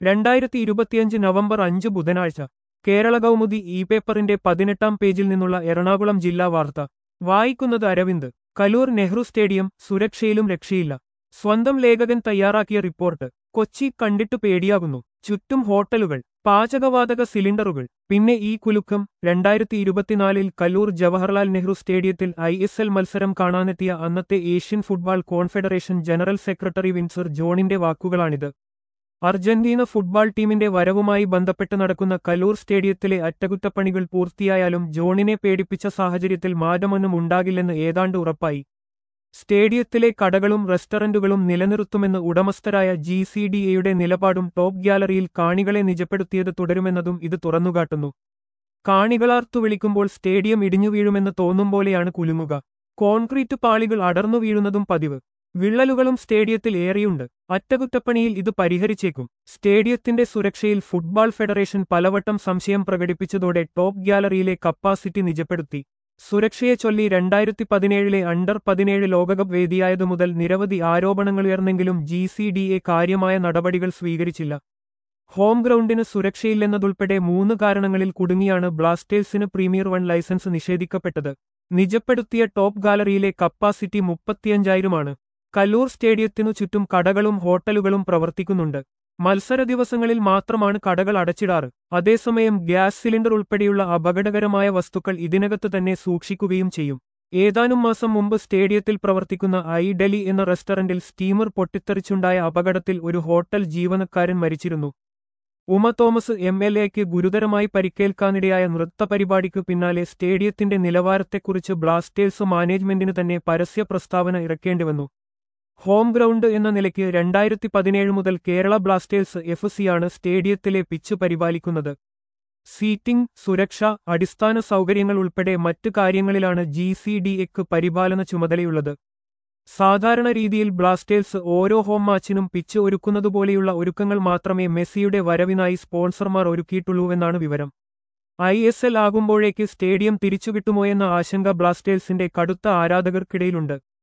രണ്ടായിരത്തി ഇരുപത്തിയഞ്ച് നവംബർ അഞ്ച് ബുധനാഴ്ച കേരള കൗമുദി ഇ പേപ്പറിന്റെ പതിനെട്ടാം പേജിൽ നിന്നുള്ള എറണാകുളം ജില്ലാ വാർത്ത വായിക്കുന്നത് അരവിന്ദ് കലൂർ നെഹ്റു സ്റ്റേഡിയം സുരക്ഷയിലും രക്ഷയില്ല സ്വന്തം ലേഖകൻ തയ്യാറാക്കിയ റിപ്പോർട്ട് കൊച്ചി കണ്ടിട്ടു പേടിയാകുന്നു ചുറ്റും ഹോട്ടലുകൾ പാചകവാതക സിലിണ്ടറുകൾ പിന്നെ ഈ കുലുക്കം രണ്ടായിരത്തി ഇരുപത്തിനാലിൽ കലൂർ ജവഹർലാൽ നെഹ്റു സ്റ്റേഡിയത്തിൽ ഐ എസ് എൽ മത്സരം കാണാനെത്തിയ അന്നത്തെ Asian football confederation general secretary Windsor ജോണിന്റെ വാക്കുകളാണിത് അർജന്റീന ഫുട്ബോൾ ടീമിന്റെ വരവുമായി ബന്ധപ്പെട്ട് നടക്കുന്ന കലൂർ സ്റ്റേഡിയത്തിലെ അറ്റകുറ്റപ്പണികൾ പൂർത്തിയായാലും ജോണിനെ പേടിപ്പിച്ച സാഹചര്യത്തിൽ മാറ്റമൊന്നും ഉണ്ടാകില്ലെന്ന് ഏതാണ്ട് ഉറപ്പായി സ്റ്റേഡിയത്തിലെ കടകളും റെസ്റ്റോറന്റുകളും നിലനിർത്തുമെന്ന് ഉടമസ്ഥരായ ജി സി ഡി എയുടെ നിലപാടും ടോപ്പ് ഗ്യാലറിയിൽ കാണികളെ നിജപ്പെടുത്തിയത് തുടരുമെന്നതും ഇത് തുറന്നുകാട്ടുന്നു കാണികളാർത്തു വിളിക്കുമ്പോൾ സ്റ്റേഡിയം ഇടിഞ്ഞു വീഴുമെന്ന് തോന്നും പോലെയാണ് കുലുങ്ങുക കോൺക്രീറ്റ് പാളികൾ അടർന്നു വീഴുന്നതും പതിവ് വിള്ളലുകളും സ്റ്റേഡിയത്തിൽ ഏറെയുണ്ട് അറ്റകുറ്റപ്പണിയിൽ ഇത് പരിഹരിച്ചേക്കും സ്റ്റേഡിയത്തിന്റെ സുരക്ഷയിൽ ഫുട്ബോൾ ഫെഡറേഷൻ പലവട്ടം സംശയം പ്രകടിപ്പിച്ചതോടെ ടോപ്പ് ഗ്യാലറിയിലെ കപ്പാസിറ്റി നിജപ്പെടുത്തി സുരക്ഷയെ ചൊല്ലി രണ്ടായിരത്തി പതിനേഴിലെ അണ്ടർ പതിനേഴ് ലോകകപ്പ് വേദിയായതു മുതൽ നിരവധി ആരോപണങ്ങളുയർന്നെങ്കിലും ജി സി ഡി എ കാര്യമായ നടപടികൾ സ്വീകരിച്ചില്ല ഹോം ഗ്രൗണ്ടിന് സുരക്ഷയില്ലെന്നതുൾപ്പെടെ മൂന്ന് കാരണങ്ങളിൽ കുടുങ്ങിയാണ് ബ്ലാസ്റ്റേഴ്സിന് പ്രീമിയർ വൺ ലൈസൻസ് നിഷേധിക്കപ്പെട്ടത് നിജപ്പെടുത്തിയ ടോപ്പ് ഗാലറിയിലെ കപ്പാസിറ്റി മുപ്പത്തിയഞ്ചായിരമാണ് കല്ലൂർ സ്റ്റേഡിയത്തിനു ചുറ്റും കടകളും ഹോട്ടലുകളും പ്രവർത്തിക്കുന്നുണ്ട് മത്സര ദിവസങ്ങളിൽ മാത്രമാണ് കടകൾ അടച്ചിടാറ് അതേസമയം ഗ്യാസ് സിലിണ്ടർ ഉൾപ്പെടെയുള്ള അപകടകരമായ വസ്തുക്കൾ ഇതിനകത്ത് തന്നെ സൂക്ഷിക്കുകയും ചെയ്യും ഏതാനും മാസം മുമ്പ് സ്റ്റേഡിയത്തിൽ പ്രവർത്തിക്കുന്ന ഐ ഡെലി എന്ന റെസ്റ്റോറന്റിൽ സ്റ്റീമർ പൊട്ടിത്തെറിച്ചുണ്ടായ അപകടത്തിൽ ഒരു ഹോട്ടൽ ജീവനക്കാരൻ മരിച്ചിരുന്നു ഉമ തോമസ് എം എൽ എക്ക് ഗുരുതരമായി പരിക്കേൽക്കാനിടയായ നൃത്തപരിപാടിക്കു പിന്നാലെ സ്റ്റേഡിയത്തിന്റെ നിലവാരത്തെക്കുറിച്ച് ബ്ലാസ്റ്റേഴ്സ് മാനേജ്മെന്റിന് തന്നെ പരസ്യ പ്രസ്താവന ഇറക്കേണ്ടിവന്നു ഹോം ഗ്രൗണ്ട് എന്ന നിലയ്ക്ക് രണ്ടായിരത്തി പതിനേഴ് മുതൽ കേരള ബ്ലാസ്റ്റേഴ്സ് എഫ് സിയാണ് സ്റ്റേഡിയത്തിലെ പിച്ച് പരിപാലിക്കുന്നത് സീറ്റിംഗ് സുരക്ഷ അടിസ്ഥാന സൗകര്യങ്ങൾ ഉൾപ്പെടെ മറ്റു കാര്യങ്ങളിലാണ് ജി സി ഡി എക്ക് പരിപാലന ചുമതലയുള്ളത് സാധാരണ രീതിയിൽ ബ്ലാസ്റ്റേഴ്സ് ഓരോ ഹോം മാച്ചിനും പിച്ച് ഒരുക്കുന്നതുപോലെയുള്ള ഒരുക്കങ്ങൾ മാത്രമേ മെസ്സിയുടെ വരവിനായി സ്പോൺസർമാർ ഒരുക്കിയിട്ടുള്ളൂവെന്നാണ് വിവരം ഐ എസ് എൽ ആകുമ്പോഴേക്ക് സ്റ്റേഡിയം തിരിച്ചുകിട്ടുമോയെന്ന ആശങ്ക ബ്ലാസ്റ്റേഴ്സിന്റെ കടുത്ത ആരാധകർക്കിടയിലുണ്ട്